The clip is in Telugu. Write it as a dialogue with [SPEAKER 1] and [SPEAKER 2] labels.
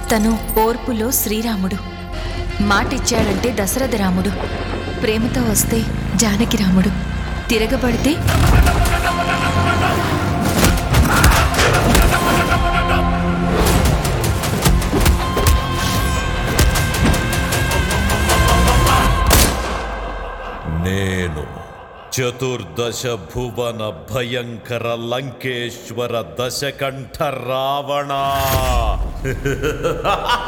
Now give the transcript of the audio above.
[SPEAKER 1] తను ఓర్పులో శ్రీరాముడు మాటిచ్చాడంటే దశరథ రాముడు ప్రేమతో వస్తే జానకి రాముడు తిరగబడితే
[SPEAKER 2] నేను చతుర్దశ భువన భయంకర లంకేశ్వర దశకంఠ రావణ